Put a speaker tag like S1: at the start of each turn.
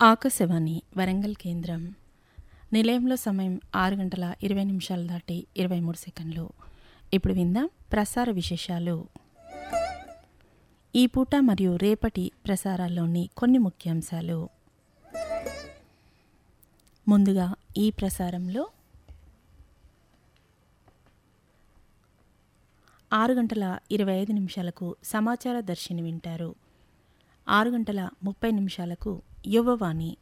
S1: ఆకాశవాణి వరంగల్ కేంద్రం నిలయంలో సమయం ఆరు గంటల ఇరవై నిమిషాలు దాటి ఇరవై మూడు సెకండ్లు ఇప్పుడు విందాం ప్రసార విశేషాలు ఈ పూట మరియు రేపటి ప్రసారాల్లోని కొన్ని ముఖ్యాంశాలు ముందుగా ఈ ప్రసారంలో ఆరు గంటల ఇరవై ఐదు నిమిషాలకు సమాచార దర్శిని వింటారు ఆరు గంటల ముప్పై నిమిషాలకు యువవాణి